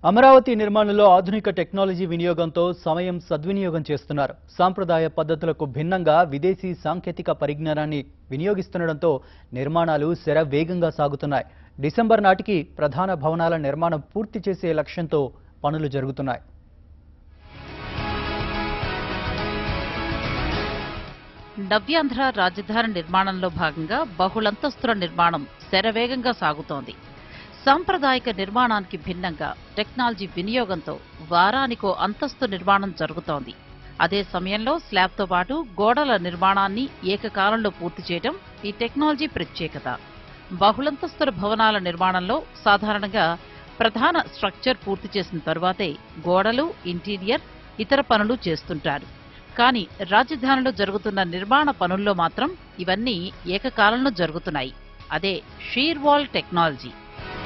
అమరావతి నిర్మాణంలో ఆధునిక టెక్నాలజీ వినియోగంతో సమయం సద్వినియోగం చేస్తున్నారు సాంప్రదాయ పద్ధతులకు భిన్నంగా విదేశీ సాంకేతిక పరిజ్ఞానాన్ని వినియోగిస్తుండటంతో నిర్మాణాలు శర వేగంగా సాగుతున్నాయి డిసెంబర్ నాటికి ప్రధాన భవనాల నిర్మాణం పూర్తి చేసే లక్ష్యంతో పనులు జరుగుతున్నాయి నవ్యాంధ్ర రాజధాని నిర్మాణంలో భాగంగా బహుళంతస్తుల నిర్మాణం శరవేగంగా సాగుతోంది సాంప్రదాయిక నిర్మాణానికి భిన్నంగా టెక్నాలజీ వినియోగంతో వారానికో అంతస్తు నిర్మాణం జరుగుతోంది అదే సమయంలో స్లాబ్తో పాటు గోడల నిర్మాణాన్ని ఏకకాలంలో పూర్తి చేయడం ఈ టెక్నాలజీ ప్రత్యేకత బహుళంతస్తుల భవనాల నిర్మాణంలో సాధారణంగా ప్రధాన స్ట్రక్చర్ పూర్తి చేసిన తరువాతే గోడలు ఇంటీరియర్ ఇతర పనులు చేస్తుంటారు కానీ రాజధానిలో జరుగుతున్న నిర్మాణ పనుల్లో మాత్రం ఇవన్నీ ఏకకాలంలో జరుగుతున్నాయి అదే షీర్ వాల్ టెక్నాలజీ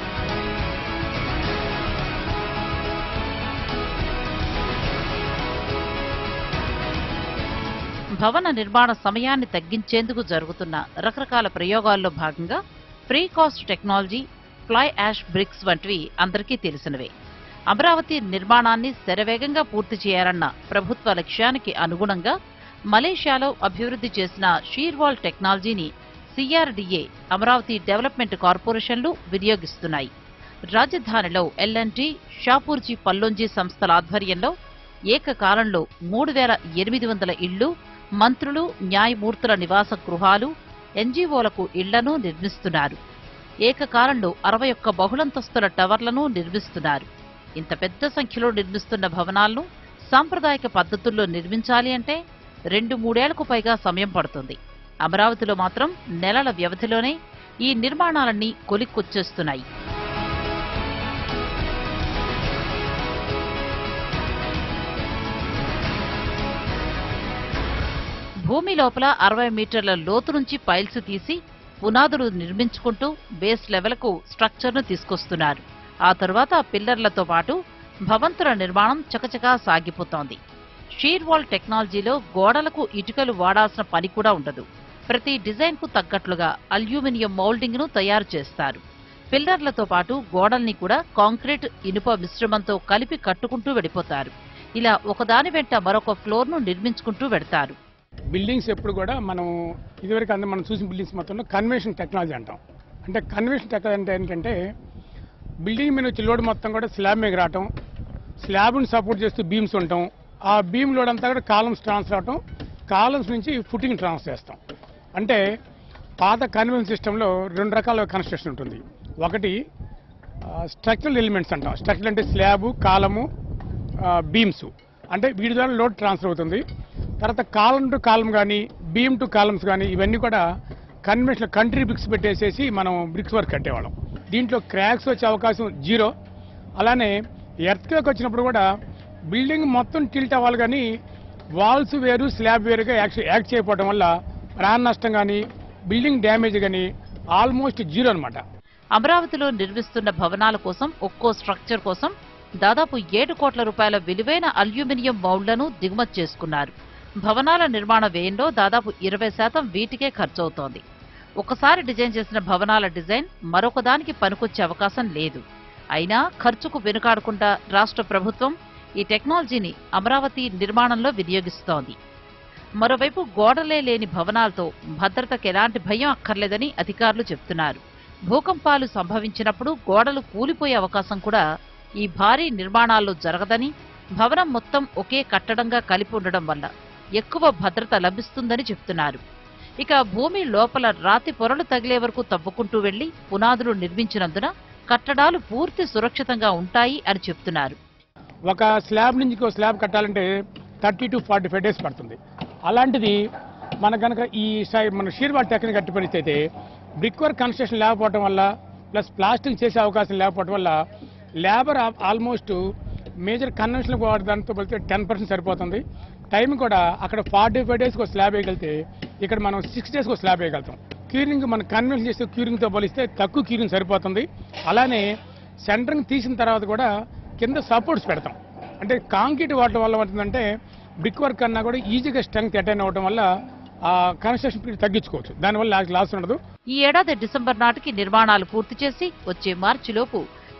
భవన నిర్మాణ సమయాన్ని తగ్గించేందుకు జరుగుతున్న రకరకాల ప్రయోగాల్లో భాగంగా precast technology fly ash bricks వంటివి అందరికీ తెలిసినవే అమరావతి నిర్మాణాన్ని శరవేగంగా పూర్తి చేయాలన్న ప్రభుత్వ లక్ష్యానికి అనుగుణంగా మలేషియాలో అభివృద్ధి చేసిన షీర్వాల్ టెక్నాలజీని సిఆర్డీఏ అమరావతి డెవలప్మెంట్ కార్పొరేషన్లు వినియోగిస్తున్నాయి రాజధానిలో ఎల్ఎన్టీ షాపూర్జీ పల్లోంజీ సంస్థల ఆధ్వర్యంలో ఏకకాలంలో మూడు వేల ఎనిమిది వందల ఇళ్లు మంత్రులు న్యాయమూర్తుల నివాస గృహాలు ఎన్జీఓలకు ఇళ్లను నిర్మిస్తున్నారు ఏకకాలంలో అరవై ఒక్క బహుళంతస్తుల టవర్లను నిర్మిస్తున్నారు ఇంత పెద్ద సంఖ్యలో నిర్మిస్తున్న భవనాలను సాంప్రదాయక పద్ధతుల్లో నిర్మించాలి అంటే రెండు మూడేళ్లకు పైగా సమయం పడుతుంది అమరావతిలో మాత్రం నెలల వ్యవధిలోనే ఈ నిర్మాణాలన్నీ కొలిక్కొచ్చేస్తున్నాయి భూమి లోపల అరవై మీటర్ల లోతు నుంచి పైల్స్ తీసి పునాదులు నిర్మించుకుంటూ బేస్ లెవెల్కు స్ట్రక్చర్ను తీసుకొస్తున్నారు ఆ తరువాత పిల్లర్లతో పాటు భవంతుల నిర్మాణం చకచకా సాగిపోతోంది షీర్ వాల్ టెక్నాలజీలో గోడలకు ఇటుకలు వాడాల్సిన పని కూడా ఉండదు ప్రతి డిజైన్కు తగ్గట్లుగా అల్యూమినియం మౌల్డింగ్ను తయారు చేస్తారు పిల్లర్లతో పాటు గోడల్ని కూడా కాంక్రీట్ ఇనుప మిశ్రమంతో కలిపి కట్టుకుంటూ వెళ్ళిపోతారు ఇలా ఒకదాని వెంట మరొక ఫ్లోర్ను నిర్మించుకుంటూ వెడతారు బిల్డింగ్స్ ఎప్పుడు కూడా మనం ఇదివరకు అందరం మనం చూసిన బిల్డింగ్స్ మొత్తంలో కన్వెన్షన్ టెక్నాలజీ అంటాం అంటే కన్వెన్షన్ టెక్నాలజీ అంటే ఏంటంటే బిల్డింగ్ మీద వచ్చే లోడ్ మొత్తం కూడా స్లాబ్ మీద రావటం స్లాబ్ని సపోర్ట్ చేస్తూ బీమ్స్ ఉంటాం ఆ బీమ్ లోడ్ అంతా కూడా కాలమ్స్ ట్రాన్స్ఫర్ అవటం కాలమ్స్ నుంచి ఫుటింగ్ ట్రాన్స్ఫర్ చేస్తాం అంటే పాత కన్వెన్షన్ సిస్టంలో రెండు రకాల కన్స్ట్రక్షన్ ఉంటుంది ఒకటి స్ట్రక్చరల్ ఎలిమెంట్స్ అంటాం స్ట్రక్చర్ అంటే స్లాబు కాలము బీమ్స్ అంటే వీటి ద్వారా లోడ్ ట్రాన్స్ఫర్ అవుతుంది తర్వాత కాలం టు కాలం కానీ బీమ్ టు కాలమ్స్ కానీ ఇవన్నీ కూడా కన్వెన్షన్ కంట్రీ బ్రిక్స్ పెట్టేసేసి మనం బ్రిక్స్ వర్క్ కట్టేవాళ్ళం దీంట్లో క్రాక్స్ వచ్చే అవకాశం జీరో అలానే ఎర్త్ క్వేక్ వచ్చినప్పుడు కూడా బిల్డింగ్ మొత్తం టిల్ట్ అవ్వాలి కానీ వాల్స్ వేరు స్లాబ్ వేరుగా యాక్ట్ యాక్ట్ చేయకపోవడం వల్ల ప్రాణ నష్టం కానీ బిల్డింగ్ డ్యామేజ్ కానీ ఆల్మోస్ట్ జీరో అనమాట అమరావతిలో నిర్మిస్తున్న భవనాల కోసం ఒక్కో స్ట్రక్చర్ కోసం దాదాపు ఏడు కోట్ల రూపాయల విలువైన అల్యూమినియం మౌళ్లను దిగుమతి చేసుకున్నారు భవనాల నిర్మాణ వ్యయంలో దాదాపు ఇరవై శాతం వీటికే ఖర్చవుతోంది ఒకసారి డిజైన్ చేసిన భవనాల డిజైన్ మరొక దానికి పనికొచ్చే అవకాశం లేదు అయినా ఖర్చుకు వెనుకాడకుండా రాష్ట్ర ప్రభుత్వం ఈ టెక్నాలజీని అమరావతి నిర్మాణంలో వినియోగిస్తోంది మరోవైపు గోడలే లేని భవనాలతో భద్రతకు ఎలాంటి భయం అక్కర్లేదని అధికారులు చెబుతున్నారు భూకంపాలు సంభవించినప్పుడు గోడలు కూలిపోయే అవకాశం కూడా ఈ భారీ నిర్మాణాల్లో జరగదని భవనం మొత్తం ఒకే కట్టడంగా కలిపి ఉండడం వల్ల ఎక్కువ భద్రత లభిస్తుందని చెప్తున్నారు ఇక భూమి లోపల రాతి పొరలు తగిలే వరకు తవ్వుకుంటూ వెళ్లి పునాదులు నిర్మించినందున కట్టడాలు పూర్తి సురక్షితంగా ఉంటాయి అని చెప్తున్నారు ఒక స్లాబ్ నుంచి ఇంకో స్లాబ్ కట్టాలంటే thirty to forty five days పడుతుంది అలాంటిది మన కనుక ఈ సై- మన షీర్వాల్ టెక్నిక్ కట్టి పరిస్థితి అయితే బ్రిక్ వర్క్ కన్స్ట్రక్షన్ లేకపోవడం వల్ల ప్లస్ ప్లాస్టింగ్ చేసే అవకాశం లేకపోవడం వల్ల లేబర్ ఆల్మోస్ట్ మేజర్ కన్వెన్షన్ దాంతో పోలితే టెన్ పర్సెంట్ సరిపోతుంది టైం కూడా అక్కడ ఫార్టీ ఫైవ్ డేస్కి ఒక స్లాబ్ వేయగలిగితే ఇక్కడ మనం సిక్స్ డేస్కి ఒక స్లాబ్ వేయగలుగుతాం క్యూరింగ్ మన కన్వెన్షన్ చేసే క్యూరింగ్తో పోలిస్తే తక్కువ క్యూరింగ్ సరిపోతుంది అలానే సెంటరింగ్ తీసిన తర్వాత కూడా కింద సపోర్ట్స్ పెడతాం అంటే కాంక్రీట్ వాడటం వల్ల ఏమవుతుందంటే బ్రిక్ వర్క్ అన్నా కూడా ఈజీగా స్ట్రెంగ్త్ అటైన్ అవ్వడం వల్ల ఆ కన్స్ట్రక్షన్ పీరియడ్ తగ్గించుకోవచ్చు దానివల్ల లాస్ ఉండదు ఈ ఏడాది డిసెంబర్ నాటికి నిర్మాణాలు పూర్తి చేసి వచ్చే మార్చిలోపు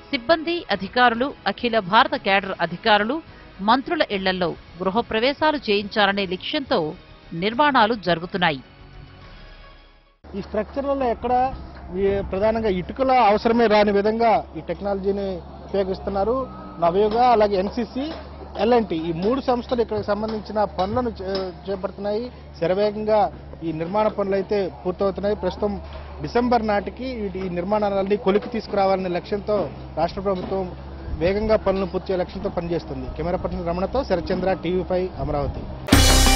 సిబ్బంది అధికారులు అఖిల భారత కేడర్ అధికారులు మంత్రుల ఇళ్లలో గృహప్రవేశాలు చేయించాలనే లక్ష్యంతో నిర్మాణాలు జరుగుతున్నాయి ఈ స్ట్రక్చర్లలో ఎక్కడ ఈ ప్రధానంగా ఇటుకల అవసరమే రాని విధంగా ఈ టెక్నాలజీని ఉపయోగిస్తున్నారు నవయుగ అలాగే ఎన్సిసి ఎల్ఎన్టీ ఈ మూడు సంస్థలు ఇక్కడ సంబంధించిన పనులను చే- చేపడుతున్నాయి శరవేగంగా ఈ నిర్మాణ పనులు అయితే పూర్తవుతున్నాయి ప్రస్తుతం డిసెంబర్ నాటికి ఈ- ఈ నిర్మాణాలన్నీ కొలికి తీసుకురావాలనే లక్ష్యంతో రాష్ట్ర ప్రభుత్వం వేగంగా పనులను పూర్తి చేసే లక్ష్యంతో పనిచేస్తుంది కెమెరా పర్సన్ రమణతో శరత్చంద్ర టీవీ ఫైవ్ అమరావతి